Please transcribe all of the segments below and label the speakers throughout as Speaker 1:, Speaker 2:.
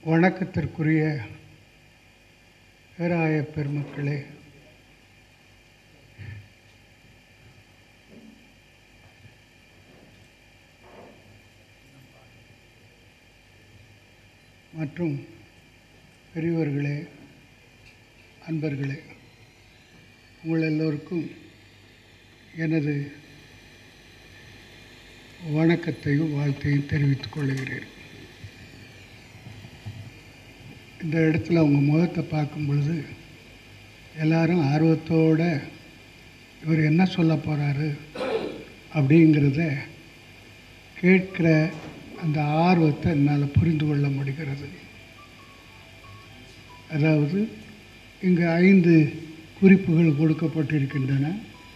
Speaker 1: வணக்கத்திற்குரிய பேராய பெருமக்களே மற்றும் பெரியவர்களே அன்பர்களே உங்கள் எல்லோருக்கும் எனது வணக்கத்தையும் வாழ்த்தையும் தெரிவித்துக் கொள்கிறேன் இந்த இடத்துல அவங்க முகத்தை பார்க்கும் பொழுது எல்லாரும் ஆர்வத்தோட இவர் என்ன சொல்ல போகிறாரு அப்படிங்கிறத கேட்கிற அந்த ஆர்வத்தை என்னால் புரிந்து கொள்ள முடிகிறது அதாவது இங்கு ஐந்து குறிப்புகள் கொடுக்கப்பட்டிருக்கின்றன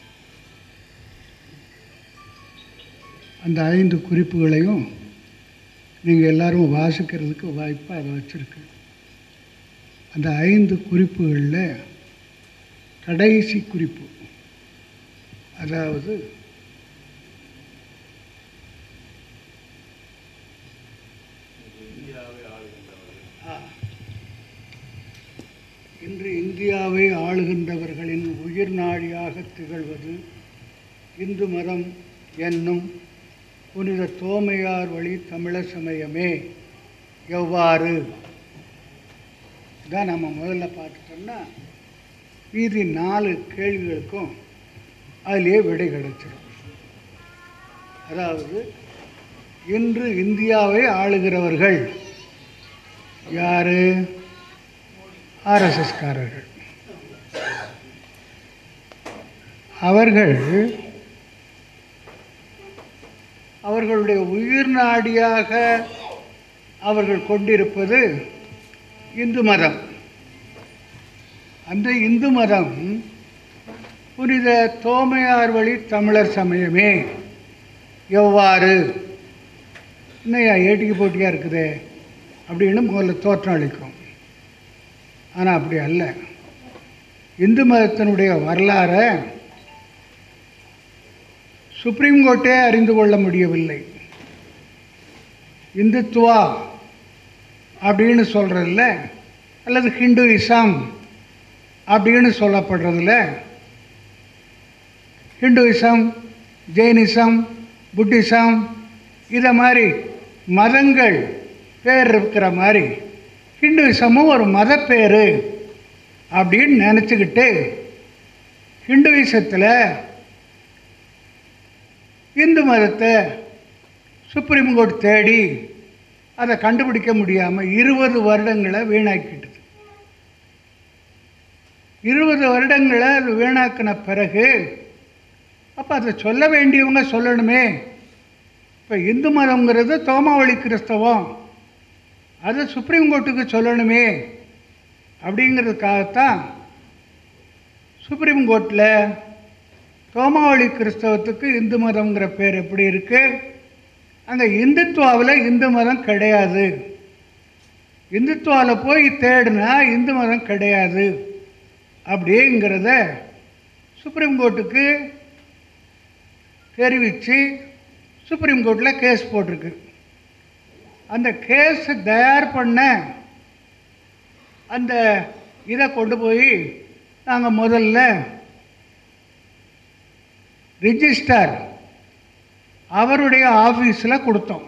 Speaker 1: அந்த ஐந்து குறிப்புகளையும் நீங்கள் எல்லாரும் வாசிக்கிறதுக்கு வாய்ப்பாக அதை வச்சுருக்கு அந்த ஐந்து குறிப்புகளில் கடைசி குறிப்பு அதாவது ஆ. இன்று இந்தியாவை ஆளுகின்றவர்களின் உயிர் நாடியாக திகழ்வது இந்து மதம் என்னும் புனித தோமையார் வழி தமிழர் சமயமே எவ்வாறு இதான் நம்ம முதல்ல பார்த்துட்டோம்னா மீதி நாலு கேள்விகளுக்கும் அதிலே விடை கிடைச்சிடும் அதாவது இன்று இந்தியாவை ஆளுகிறவர்கள் யார் ஆர்எஸ்எஸ்காரர்கள் அவர்கள் அவர்களுடைய உயிர் நாடியாக அவர்கள் கொண்டிருப்பது இந்து மதம் அந்த இந்து மதம் புனித தோமையார் வழி தமிழர் சமயமே எவ்வாறு இன்னையா ஏட்டிக்கு போட்டியாக இருக்குதே அப்படின்னு முதல்ல தோற்றம் அளிக்கும் ஆனால் அப்படி அல்ல இந்து மதத்தினுடைய வரலாறை சுப்ரீம் கோர்ட்டே அறிந்து கொள்ள முடியவில்லை இந்துத்துவா அப்படின்னு சொல்கிறதில்ல அல்லது ஹிந்துயிசம் அப்படின்னு சொல்லப்படுறதில்ல ஹிந்துயிசம் ஜெயினிசம் புத்திசம் இதை மாதிரி மதங்கள் பேர் இருக்கிற மாதிரி ஹிந்துயிசமும் ஒரு மத பேர் அப்படின்னு நினச்சிக்கிட்டு ஹிந்துயிசத்தில் இந்து மதத்தை சுப்ரீம் கோர்ட் தேடி அதை கண்டுபிடிக்க முடியாமல் இருபது வருடங்களை வீணாக்கிட்டுது இருபது வருடங்களை அது வீணாக்கின பிறகு அப்போ அதை சொல்ல வேண்டியவங்க சொல்லணுமே இப்போ இந்து மதங்கிறது தோமாவளி கிறிஸ்தவம் அதை சுப்ரீம் கோர்ட்டுக்கு சொல்லணுமே அப்படிங்கிறதுக்காகத்தான் சுப்ரீம் கோர்ட்டில் தோமாவளி கிறிஸ்தவத்துக்கு இந்து மதங்கிற பேர் எப்படி இருக்குது அங்கே இந்துத்துவாவில் இந்து மதம் கிடையாது இந்துத்துவாவில் போய் தேடினா இந்து மதம் கிடையாது அப்படிங்கிறத சுப்ரீம் கோர்ட்டுக்கு தெரிவித்து சுப்ரீம் கோர்ட்டில் கேஸ் போட்டிருக்கு அந்த கேஸ் தயார் பண்ண அந்த இதை கொண்டு போய் நாங்கள் முதல்ல ரிஜிஸ்டர் அவருடைய ஆஃபீஸில் கொடுத்தோம்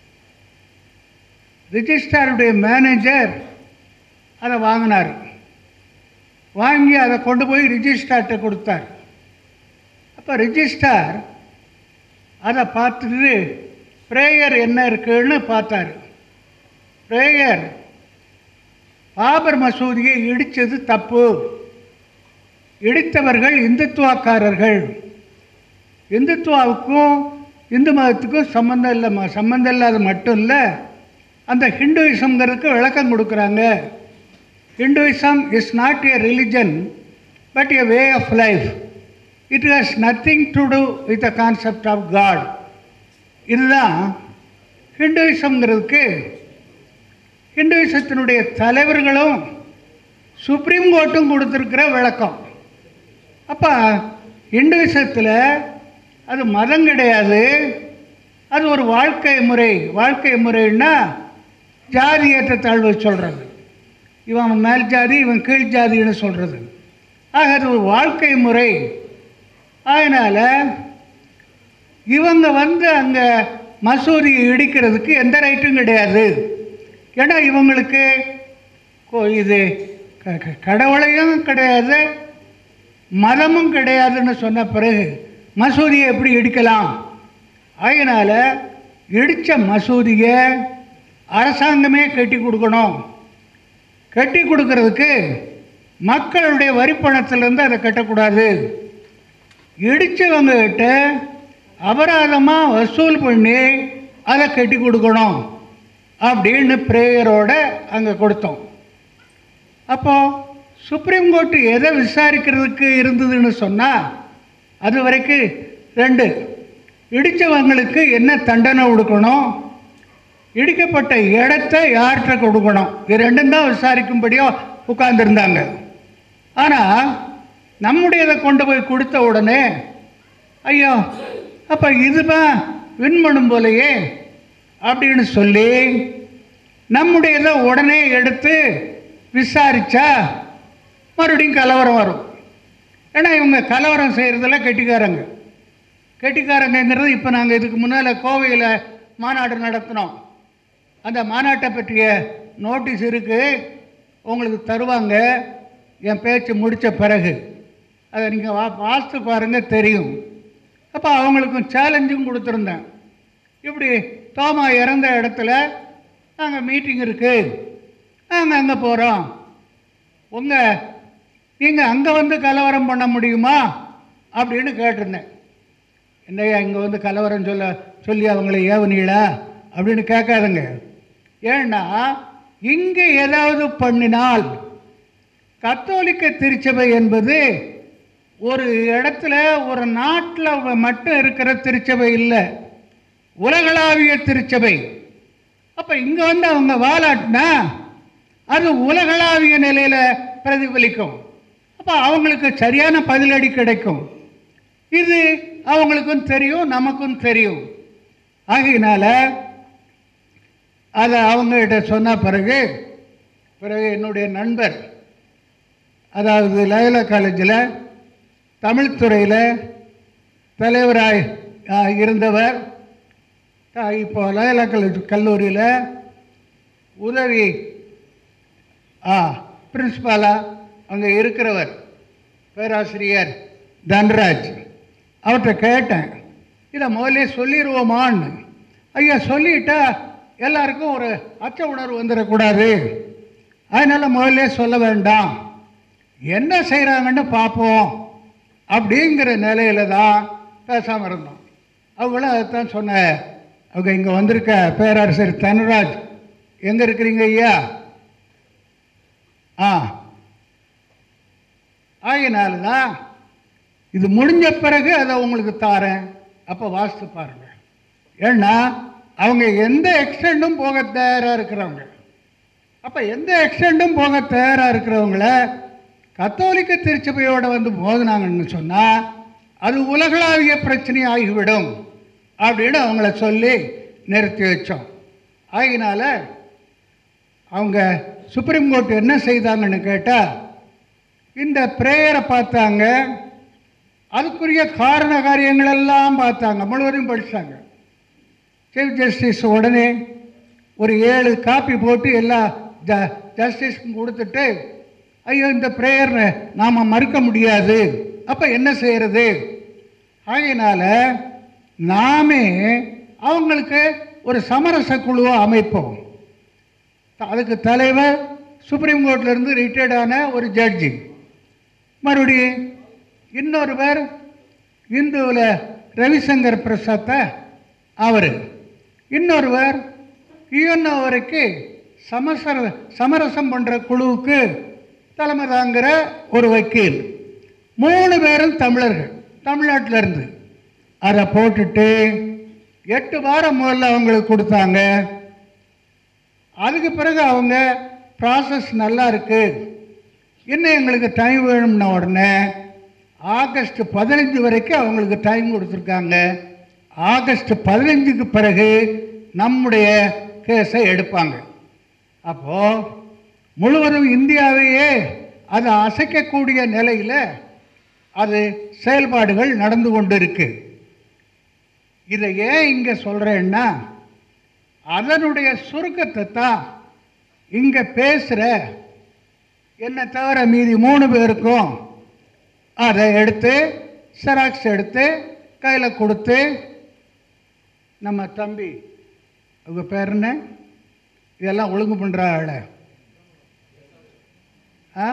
Speaker 1: ரிஜிஸ்டாருடைய மேனேஜர் அதை வாங்கினார் வாங்கி அதை கொண்டு போய் ரிஜிஸ்டார்கிட்ட கொடுத்தார் அப்போ ரிஜிஸ்டார் அதை பார்த்துட்டு ப்ரேயர் என்ன இருக்குன்னு பார்த்தார் ப்ரேயர் பாபர் மசூதியை இடித்தது தப்பு இடித்தவர்கள் இந்துத்துவாக்காரர்கள் இந்துத்துவாவுக்கும் இந்து மதத்துக்கும் சம்மந்தம் இல்லை சம்மந்தம் இல்லாத மட்டும் இல்லை அந்த ஹிந்துயிசம்ங்கிறதுக்கு விளக்கம் கொடுக்குறாங்க Hinduism is not a religion but a way of life it has nothing to do with the concept of God இதுதான் ஹிந்துயிசம்ங்கிறதுக்கு ஹிந்துயிசத்தினுடைய தலைவர்களும் சுப்ரீம் கோர்ட்டும் கொடுத்துருக்கிற விளக்கம் அப்போ ஹிந்துயிசத்தில் அது மதம் கிடையாது அது ஒரு வாழ்க்கை முறை வாழ்க்கை முறைன்னா ஜாதி ஏற்றத்தாழ்வு சொல்கிறது இவன் மேல் ஜாதி இவன் கீழ் ஜாதின்னு சொல்கிறது ஆக அது ஒரு வாழ்க்கை முறை அதனால் இவங்க வந்து அங்கே மசூதியை இடிக்கிறதுக்கு எந்த ரைட்டும் கிடையாது ஏன்னா இவங்களுக்கு கோ- இது க- க- கடவுளையும் கிடையாது மதமும் கிடையாதுன்னு சொன்ன பிறகு மசூதியை எப்படி இடிக்கலாம் அதனால் இடித்த மசூதியை அரசாங்கமே கட்டி கொடுக்கணும் கட்டி கொடுக்கறதுக்கு மக்களுடைய வரிப்பணத்திலேருந்து அதை கட்டக்கூடாது இடித்தவங்ககிட்ட அபராதமாக வசூல் பண்ணி அதை கட்டி கொடுக்கணும் அப்படின்னு ப்ரேயரோட அங்கே கொடுத்தோம் அப்போது சுப்ரீம் கோர்ட்டு எதை விசாரிக்கிறதுக்கு இருந்ததுன்னு சொன்னால் அது வரைக்கும் ரெண்டு இடித்தவங்களுக்கு என்ன தண்டனை கொடுக்கணும் இடிக்கப்பட்ட இடத்த யார்கிட்ட கொடுக்கணும் இது ரெண்டும் தான் விசாரிக்கும்படியோ உட்கார்ந்துருந்தாங்க ஆனால் நம்முடையதை கொண்டு போய் கொடுத்த உடனே ஐயோ அப்போ இதுதான் விண்மணும் போலையே அப்படின்னு சொல்லி நம்முடையதை உடனே எடுத்து விசாரிச்சா மறுபடியும் கலவரம் வரும் ஏன்னா இவங்க கலவரம் செய்கிறதுல கெட்டிக்காரங்க கெட்டிக்காரங்கிறது இப்போ நாங்கள் இதுக்கு முன்னால் கோவையில் மாநாடு நடத்தினோம் அந்த மாநாட்டை பற்றிய நோட்டீஸ் இருக்குது உங்களுக்கு தருவாங்க என் பேச்சு முடித்த பிறகு அதை நீங்கள் வா வாசித்து பாருங்கள் தெரியும் அப்போ அவங்களுக்கும் சேலஞ்சும் கொடுத்துருந்தேன் இப்படி தோமா இறந்த இடத்துல நாங்கள் மீட்டிங் இருக்குது நாங்கள் அங்கே போகிறோம் உங்கள் நீங்கள் அங்கே வந்து கலவரம் பண்ண முடியுமா அப்படின்னு கேட்டிருந்தேன் என்னையா இங்கே வந்து கலவரம் சொல்ல சொல்லி அவங்கள ஏவனீங்களா அப்படின்னு கேட்காதுங்க ஏன்னா இங்கே ஏதாவது பண்ணினால் கத்தோலிக்க திருச்சபை என்பது ஒரு இடத்துல ஒரு நாட்டில் மட்டும் இருக்கிற திருச்சபை இல்லை உலகளாவிய திருச்சபை அப்போ இங்கே வந்து அவங்க வாலாட்டினா அது உலகளாவிய நிலையில் பிரதிபலிக்கும் அப்போ அவங்களுக்கு சரியான பதிலடி கிடைக்கும் இது அவங்களுக்கும் தெரியும் நமக்கும் தெரியும் ஆகையினால அதை அவங்ககிட்ட சொன்ன பிறகு பிறகு என்னுடைய நண்பர் அதாவது லயோலா காலேஜில் தமிழ் துறையில் தலைவராய் ஆ, இருந்தவர் ஆ, இப்போ லயோலா கல்லூரி கல்லூரியில் உதவி ஆ பிரின்ஸ்பாலாக அங்கே இருக்கிறவர் பேராசிரியர் தன்ராஜ் அவர்கிட்ட கேட்டேன் இதை முதல்ல சொல்லிடுவோமான்னு ஐயா சொல்லிட்டா எல்லாருக்கும் ஒரு அச்ச உணர்வு வந்துடக்கூடாது அதனால் முதல்ல சொல்ல வேண்டாம் என்ன செய்கிறாங்கன்னு பார்ப்போம் அப்படிங்கிற நிலையில தான் பேசாமல் இருந்தோம் அவங்களும் அதைத்தான் சொன்ன அவங்க இங்கே வந்திருக்க பேரரசர் தனராஜ் எங்கே இருக்கிறீங்க ஐயா ஆ ஆகையினால தான் இது முடிஞ்ச பிறகு அதை உங்களுக்கு தாரேன் அப்போ வாசித்து பாருங்க ஏன்னா அவங்க எந்த எக்ஸ்டெண்டும் போக தயாராக இருக்கிறவங்க அப்போ எந்த எக்ஸ்டெண்டும் போக தயாராக இருக்கிறவங்கள கத்தோலிக்க திருச்சபையோடு வந்து மோதினாங்கன்னு சொன்னால் அது உலகளாவிய பிரச்சனை ஆகிவிடும் அப்படின்னு அவங்கள சொல்லி நிறுத்தி வச்சோம் ஆகினால அவங்க சுப்ரீம் கோர்ட் என்ன செய்தாங்கன்னு கேட்டால் இந்த ப்ரேயரை பார்த்தாங்க அதுக்குரிய காரண காரியங்கள் எல்லாம் பார்த்தாங்க முழுவதும் படித்தாங்க சீஃப் ஜஸ்டிஸ் உடனே ஒரு ஏழு காப்பி போட்டு எல்லா ஜ ஜஸ்டிஸ்க்கும் கொடுத்துட்டு ஐயோ இந்த ப்ரேயர் நாம் மறுக்க முடியாது அப்போ என்ன செய்கிறது ஆகையினால நாமே அவங்களுக்கு ஒரு சமரச குழுவை அமைப்போம் அதுக்கு தலைவர் சுப்ரீம் கோர்ட்லேருந்து ரிட்டையர்டான ஒரு ஜட்ஜி மறுபடியும் இன்னொருவர் இந்துவில் ரவிசங்கர் பிரசாத்தை அவர் இன்னொருவர் யுஎன்ஓ வரைக்கும் சமசர சமரசம் பண்ணுற குழுவுக்கு தலைமை தாங்கிற ஒரு வக்கீல் மூணு பேரும் தமிழர்கள் தமிழ்நாட்டில் இருந்து அதை போட்டுட்டு எட்டு வாரம் முதல்ல அவங்களுக்கு கொடுத்தாங்க அதுக்கு பிறகு அவங்க ப்ராசஸ் நல்லா இருக்கு இன்னும் எங்களுக்கு டைம் வேணும்ன உடனே ஆகஸ்ட் பதினஞ்சு வரைக்கும் அவங்களுக்கு டைம் கொடுத்துருக்காங்க ஆகஸ்ட் பதினஞ்சுக்கு பிறகு நம்முடைய கேஸை எடுப்பாங்க அப்போ முழுவதும் இந்தியாவையே அது அசைக்கக்கூடிய நிலையில் அது செயல்பாடுகள் நடந்து கொண்டு இருக்கு இதை ஏன் இங்கே சொல்கிறேன்னா அதனுடைய சுருக்கத்தை தான் இங்கே பேசுகிற என்னை தவிர மீதி மூணு பேருக்கும் அதை எடுத்து செராக்ஸ் எடுத்து கையில் கொடுத்து நம்ம தம்பி அவங்க பேர் என்ன இதெல்லாம் ஒழுங்கு பண்ணுற ஆள ஆ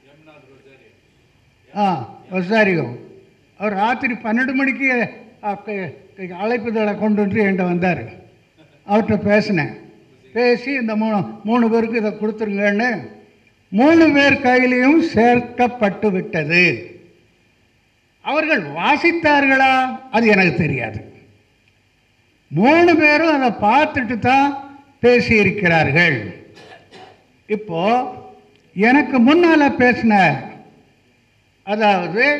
Speaker 1: ஆ ஒசாரியோ அவர் ராத்திரி பன்னெண்டு மணிக்கு அ, க- க- அழைப்புதலை கொண்டு வந்து என்கிட்ட வந்தார் அவர்கிட்ட பேசினேன் பேசி இந்த மூணு மூணு பேருக்கு இதை கொடுத்துருங்கன்னு மூணு பேர் கையிலையும் சேர்க்கப்பட்டு விட்டது அவர்கள் வாசித்தார்களா அது எனக்கு தெரியாது மூணு பேரும் அதை பார்த்துட்டு தான் பேசியிருக்கிறார்கள் இப்போ எனக்கு முன்னால் பேசின அதாவது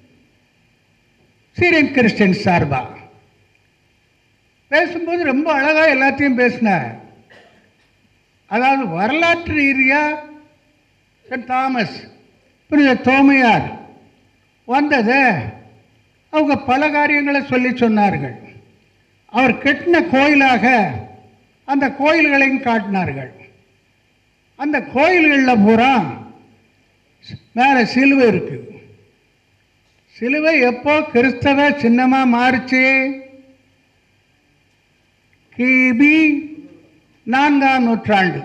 Speaker 1: சீரியன் கிறிஸ்டியன் சார்பா பேசும்போது ரொம்ப அழகாக எல்லாத்தையும் பேசினார் அதாவது வரலாற்று ரீதியாக சென்ட் தாமஸ் புனித தோமையார் வந்ததை அவங்க பல காரியங்களை சொல்லி சொன்னார்கள் அவர் கட்டின கோயிலாக அந்த கோயில்களையும் காட்டினார்கள் அந்த கோயில்களில் பூரா மேலே சிலுவை இருக்குது சிலுவை எப்போ கிறிஸ்தவ சின்னமாக மாறுச்சு கிபி நான்காம் நூற்றாண்டு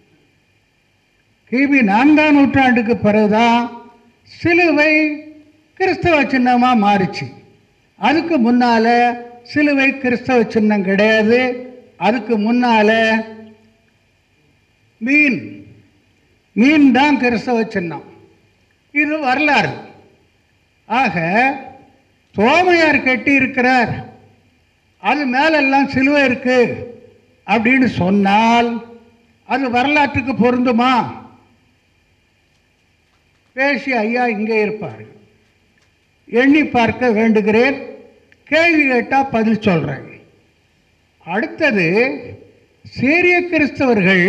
Speaker 1: கிபி நான்காம் நூற்றாண்டுக்கு பிறகுதான் சிலுவை கிறிஸ்தவ சின்னமாக மாறுச்சு அதுக்கு முன்னால் சிலுவை கிறிஸ்தவ சின்னம் கிடையாது அதுக்கு முன்னால் மீன் மீன் தான் கிறிஸ்தவ சின்னம் இது வரலாறு ஆக தோமையார் கட்டி இருக்கிறார் அது மேலெல்லாம் சிலுவை இருக்கு அப்படின்னு சொன்னால் அது வரலாற்றுக்கு பொருந்துமா பேசி ஐயா இங்கே இருப்பார் எண்ணி பார்க்க வேண்டுகிறேன் கேள்வி கேட்டால் பதில் சொல்கிறேன் அடுத்தது சீரிய கிறிஸ்தவர்கள்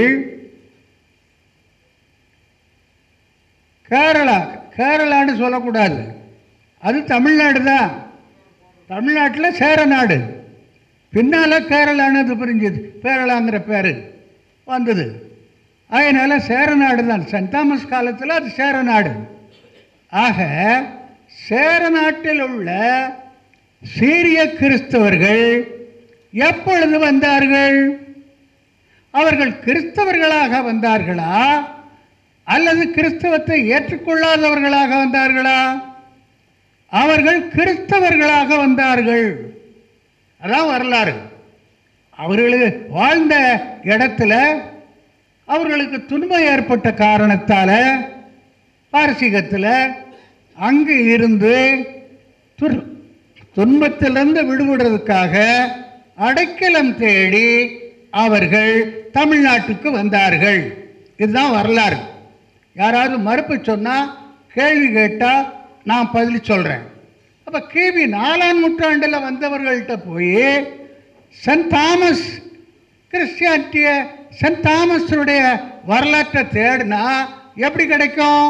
Speaker 1: கேரளா கேரளான்னு சொல்லக்கூடாது அது தமிழ்நாடு தான் தமிழ்நாட்டில் சேர நாடு பின்னால் கேரளான்னு அது புரிஞ்சுது கேரளாங்கிற பேர் வந்தது அதனால் சேர நாடு தான் சென்ட் தாமஸ் காலத்தில் அது சேர நாடு ஆக சேர நாட்டில் உள்ள சீரிய கிறிஸ்தவர்கள் எப்பொழுது வந்தார்கள் அவர்கள் கிறிஸ்தவர்களாக வந்தார்களா அல்லது கிறிஸ்தவத்தை ஏற்றுக்கொள்ளாதவர்களாக வந்தார்களா அவர்கள் கிறிஸ்தவர்களாக வந்தார்கள் அதான் வரலாறு அவர்களுக்கு வாழ்ந்த இடத்துல அவர்களுக்கு துன்பம் ஏற்பட்ட காரணத்தால் பாரசீகத்தில் அங்கு இருந்து துர் துன்பத்திலிருந்து விடுபடுறதுக்காக அடைக்கலம் தேடி அவர்கள் தமிழ்நாட்டுக்கு வந்தார்கள் இதுதான் வரலாறு யாராவது மறுப்பு சொன்னால் கேள்வி கேட்டால் நான் பதில் சொல்கிறேன் அப்போ கிபி நாலாம் நூற்றாண்டில் வந்தவர்கள்ட்ட போய் சென்ட் தாமஸ் கிறிஸ்டியானிட்டிய சென்ட் தாமஸுடைய வரலாற்றை தேடினா எப்படி கிடைக்கும்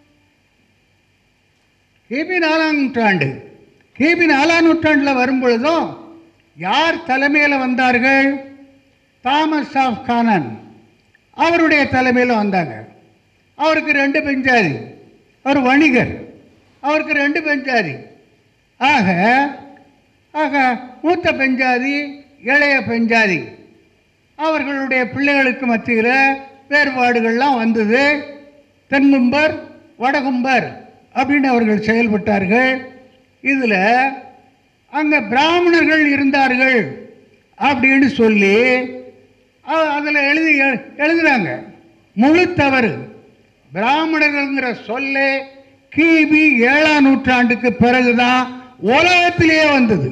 Speaker 1: கிபி நாலாம் நூற்றாண்டு கிபி நாலாம் நூற்றாண்டில் வரும்பொழுதும் யார் தலைமையில் வந்தார்கள் தாமஸ் ஆஃப் கானன் அவருடைய தலைமையில் வந்தாங்க அவருக்கு ரெண்டு பெஞ்சாதி அவர் வணிகர் அவருக்கு ரெண்டு பெஞ்சாதி ஆக ஆக மூத்த பெஞ்சாதி இளைய பெஞ்சாதி அவர்களுடைய பிள்ளைகளுக்கு மத்தியில் வேறுபாடுகள்லாம் வந்தது தென்கும்பர் வடகும்பர் அப்படின்னு அவர்கள் செயல்பட்டார்கள் இதில் அங்கே பிராமணர்கள் இருந்தார்கள் அப்படின்னு சொல்லி அதில் எழுதி எ- எழுதுறாங்க முழு தவறு பிராமணர்கள்ங்கிற சொல்லே கிபி ஏழாம் நூற்றாண்டுக்கு பிறகுதான் உலகத்திலேயே வந்தது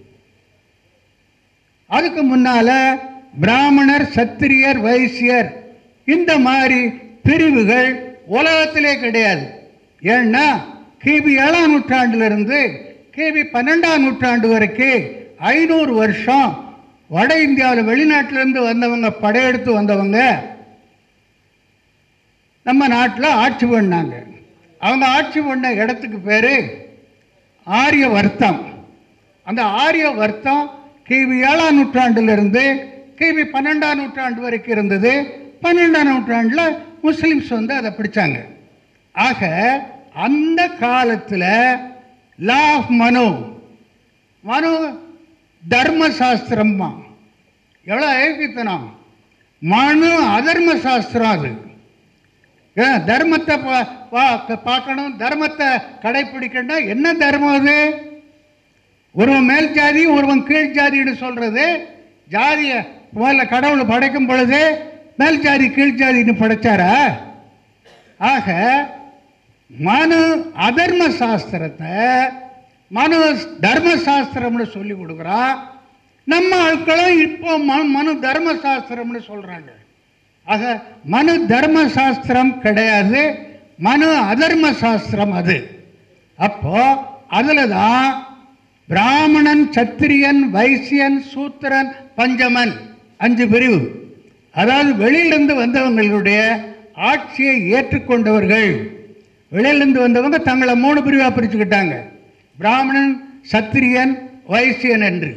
Speaker 1: அதுக்கு முன்னால பிராமணர் சத்திரியர் வைசியர் இந்த மாதிரி பிரிவுகள் உலகத்திலே கிடையாது ஏன்னா கிபி ஏழாம் நூற்றாண்டிலிருந்து கிபி பன்னெண்டாம் நூற்றாண்டு வரைக்கும் ஐநூறு வருஷம் வட இந்தியாவில் வெளிநாட்டிலேருந்து வந்தவங்க படையெடுத்து வந்தவங்க நம்ம நாட்டில் ஆட்சி பண்ணாங்க அவங்க ஆட்சி பண்ண இடத்துக்கு பேர் ஆரிய வர்த்தம் அந்த ஆரிய வர்த்தம் கிபி ஏழாம் நூற்றாண்டிலிருந்து கிபி பன்னெண்டாம் நூற்றாண்டு வரைக்கும் இருந்தது பன்னெண்டாம் நூற்றாண்டில் முஸ்லிம்ஸ் வந்து அதை பிடிச்சாங்க ஆக அந்த காலத்தில் லா ஆஃப் மனு மனு தர்ம சாஸ்திரம்மா எவ்வளோ ஏகித்தனம் மனு அதர்ம சாஸ்திரம் அது ஏன் தர்மத்தை பா- பா- பார்க்கணும் தர்மத்தை கடைப்பிடிக்கணும் என்ன தர்மம் அது ஒருவன் மேல் ஜாதி ஒருவன் கீழ் ஜாதின்னு சொல்றது ஜாதியை முதல்ல கடவுள் படைக்கும் பொழுது மேல் ஜாதி கீழ் ஜாதின்னு படைச்சாரா ஆக மனு அதர்ம சாஸ்திரத்தை மனு தர்ம சாஸ்திரம்னு சொல்லி கொடுக்குறான் நம்ம ஆட்களும் இப்போ ம- மனு தர்ம சாஸ்திரம்னு சொல்றாங்க ஆக மனு தர்ம சாஸ்திரம் கிடையாது மனு அதர்ம சாஸ்திரம் அது அப்போ அதில் தான் பிராமணன் சத்திரியன் வைசியன் சூத்திரன் பஞ்சமன் அஞ்சு பிரிவு அதாவது வெளியிலிருந்து வந்தவங்களுடைய ஆட்சியை ஏற்றுக்கொண்டவர்கள் வெளியிலிருந்து வந்தவங்க தங்களை மூணு பிரிவாக பிரிச்சுக்கிட்டாங்க பிராமணன் சத்திரியன் வைசியன் என்று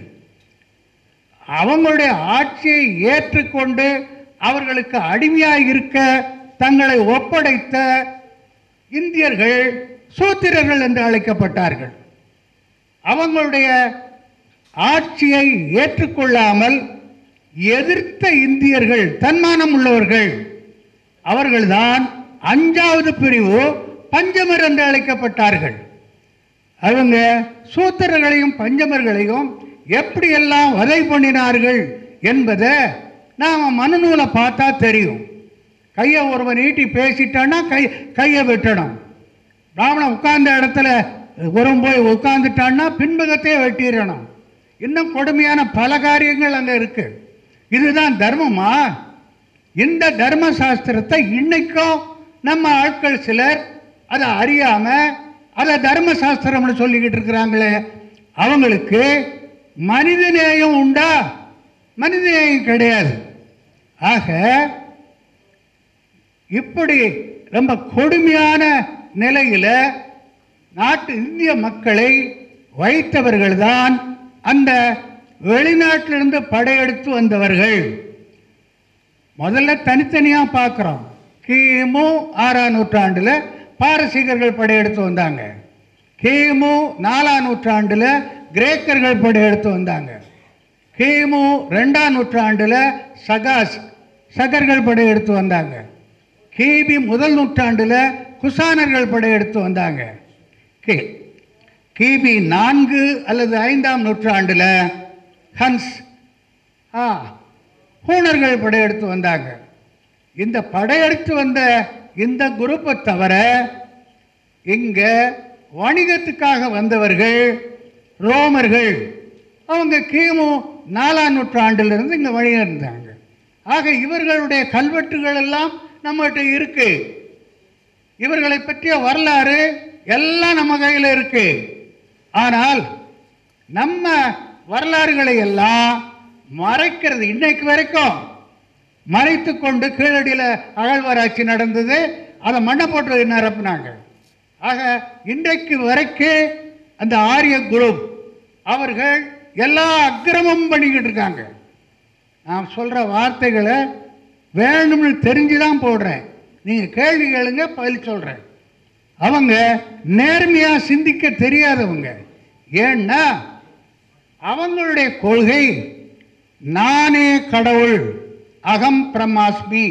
Speaker 1: அவங்களுடைய ஆட்சியை ஏற்றுக்கொண்டு அவர்களுக்கு அடிமையாக இருக்க தங்களை ஒப்படைத்த இந்தியர்கள் சூத்திரர்கள் என்று அழைக்கப்பட்டார்கள் அவங்களுடைய ஆட்சியை ஏற்றுக்கொள்ளாமல் எதிர்த்த இந்தியர்கள் தன்மானம் உள்ளவர்கள் அவர்கள்தான் அஞ்சாவது பிரிவு பஞ்சமர் என்று அழைக்கப்பட்டார்கள் அவங்க சூத்திரர்களையும் பஞ்சமர்களையும் எப்படியெல்லாம் வதை பண்ணினார்கள் என்பதை நாம் மனுநூலை பார்த்தா தெரியும் கையை ஒருவன் நீட்டி பேசிட்டான்னா கை கையை வெட்டணும் பிராமணன் உட்கார்ந்த இடத்துல ஒருவன் போய் உட்கார்ந்துட்டான்னா பின்பகத்தையே வெட்டிடணும் இன்னும் கொடுமையான பல காரியங்கள் அங்கே இருக்கு இதுதான் தர்மமா இந்த தர்ம சாஸ்திரத்தை இன்னைக்கும் நம்ம ஆட்கள் சிலர் அதை அறியாம அதை தர்ம சாஸ்திரம்னு சொல்லிக்கிட்டு இருக்கிறாங்களே அவங்களுக்கு மனிதநேயம் உண்டா மனிதநேயம் கிடையாது ஆக இப்படி ரொம்ப கொடுமையான நிலையில நாட்டு இந்திய மக்களை வைத்தவர்கள்தான் அந்த வெளிநாட்டிலிருந்து படையெடுத்து வந்தவர்கள் முதல்ல தனித்தனியா பார்க்குறோம் கிமு ஆறாம் நூற்றாண்டுல பாரசீகர்கள் படையெடுத்து வந்தாங்க கிமு நாலாம் நூற்றாண்டுல கிரேக்கர்கள் படையெடுத்து வந்தாங்க கிமு ரெண்டாம் நூற்றாண்டுல சகாஸ் சகர்கள் படையெடுத்து வந்தாங்க கிபி முதல் நூற்றாண்டுல குசானர்கள் படையெடுத்து வந்தாங்க கி கிபி நான்கு அல்லது ஐந்தாம் நூற்றாண்டுல ஹன்ஸ் ஆ ஹூணர்கள் படையெடுத்து வந்தாங்க இந்த படையெடுத்து வந்த இந்த குரூப்பை தவிர இங்க வணிகத்துக்காக வந்தவர்கள் ரோமர்கள் அவங்க கிமு நாலாம் நூற்றாண்டிலிருந்து இங்கே வணிகம் இருந்தாங்க ஆக இவர்களுடைய கல்வெட்டுகள் எல்லாம் நம்மகிட்ட இருக்கு இவர்களை பற்றிய வரலாறு எல்லாம் நம்ம கையில் இருக்கு ஆனால் நம்ம வரலாறுகளை எல்லாம் மறைக்கிறது இன்னைக்கு வரைக்கும் மறைத்து கொண்டு கீழடியில் அகழ்வாராய்ச்சி நடந்தது அதை மண்ணை போட்டு நிரப்புனாங்க ஆக இன்றைக்கு வரைக்கும் அந்த ஆரிய குரூப் அவர்கள் எல்லா அக்கிரமமும் பண்ணிக்கிட்டு இருக்காங்க நான் சொல்கிற வார்த்தைகளை வேணும்னு தெரிஞ்சு தான் போடுறேன் நீங்கள் கேள்வி கேளுங்க பதில் சொல்கிறேன் அவங்க நேர்மையாக சிந்திக்க தெரியாதவங்க ஏன்னா அவங்களுடைய கொள்கை நானே கடவுள் அகம் பிரம்மாஸ்மி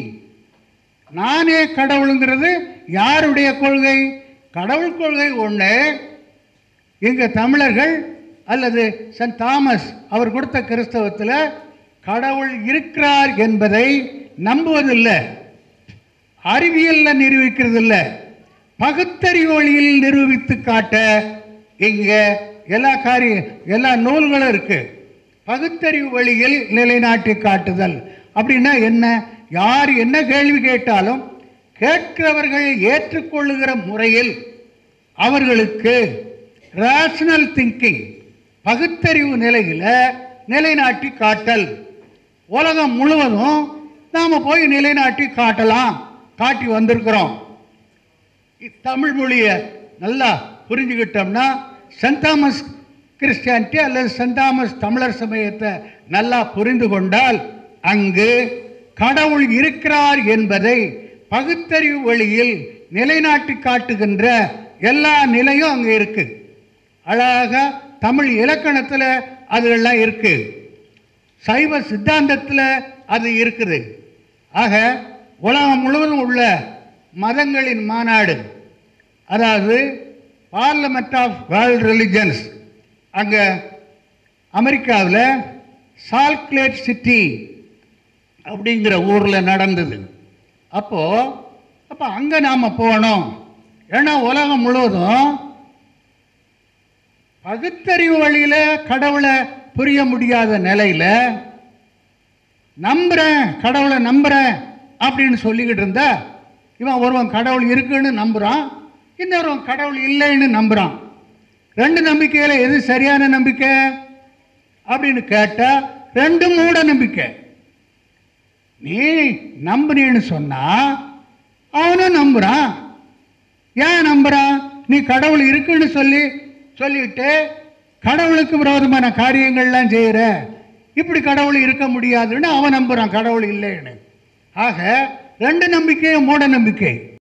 Speaker 1: நானே கடவுளுங்கிறது யாருடைய கொள்கை கடவுள் கொள்கை ஒன்று இங்கே தமிழர்கள் அல்லது சென்ட் தாமஸ் அவர் கொடுத்த கிறிஸ்தவத்தில் கடவுள் இருக்கிறார் என்பதை நம்புவதில்லை அறிவியலில் நிரூபிக்கிறது இல்லை பகுத்தறிவு வழியில் நிரூபித்து காட்ட இங்கே எல்லா காரிய எல்லா நூல்களும் இருக்கு பகுத்தறிவு வழியில் நிலைநாட்டி காட்டுதல் அப்படின்னா என்ன யார் என்ன கேள்வி கேட்டாலும் கேட்கிறவர்கள் ஏற்றுக்கொள்ளுகிற முறையில் அவர்களுக்கு ரேஷனல் திங்கிங் பகுத்தறிவு நிலையில் நிலைநாட்டி காட்டல் உலகம் முழுவதும் நாம் போய் நிலைநாட்டி காட்டலாம் காட்டி வந்திருக்கிறோம் இ- தமிழ் மொழியை நல்லா புரிஞ்சுக்கிட்டோம்னா சென்ட் தாமஸ் கிறிஸ்டியானிட்டி அல்லது சென்ட் தாமஸ் தமிழர் சமயத்தை நல்லா புரிந்து கொண்டால் அங்கு கடவுள் இருக்கிறார் என்பதை பகுத்தறிவு வழியில் நிலைநாட்டி காட்டுகின்ற எல்லா நிலையும் அங்கே இருக்கு அழகாக தமிழ் இலக்கணத்தில் அதுகள்லாம் இருக்கு சைவ சித்தாந்தத்தில் அது இருக்குது ஆக உலகம் முழுவதும் உள்ள மதங்களின் மாநாடு அதாவது பார்லமெண்ட் ஆஃப் வேர்ல்ட் ரிலிஜன்ஸ் அங்கே அமெரிக்காவில் சால்க்லேட் சிட்டி அப்படிங்கிற ஊரில் நடந்தது அப்போது அப்போ அங்கே நாம் போகணும் ஏன்னா உலகம் முழுவதும் பகுத்தறிவு வழியில் கடவுளை புரிய முடியாத நிலையில் நம்புகிறேன் கடவுளை நம்புகிறேன் அப்படின்னு சொல்லிக்கிட்டு இருந்தா இவன் ஒருவன் கடவுள் இருக்குன்னு நம்புகிறான் இன்னொருவன் கடவுள் இல்லைன்னு நம்புகிறான் ரெண்டு நம்பிக்கையில் எது சரியான நம்பிக்கை அப்படின்னு கேட்டால் ரெண்டு மூட நம்பிக்கை நீ நம்புனீன்னு சொன்னா அவனும் நம்புறான் ஏன் நம்புறான் நீ கடவுள் இருக்குன்னு சொல்லி சொல்லிட்டு கடவுளுக்கு விரோதமான காரியங்கள்லாம் செய்கிற இப்படி கடவுள் இருக்க முடியாதுன்னு அவன் நம்புறான் கடவுள் இல்லைன்னு ஆக ரெண்டு நம்பிக்கையும் மூட நம்பிக்கை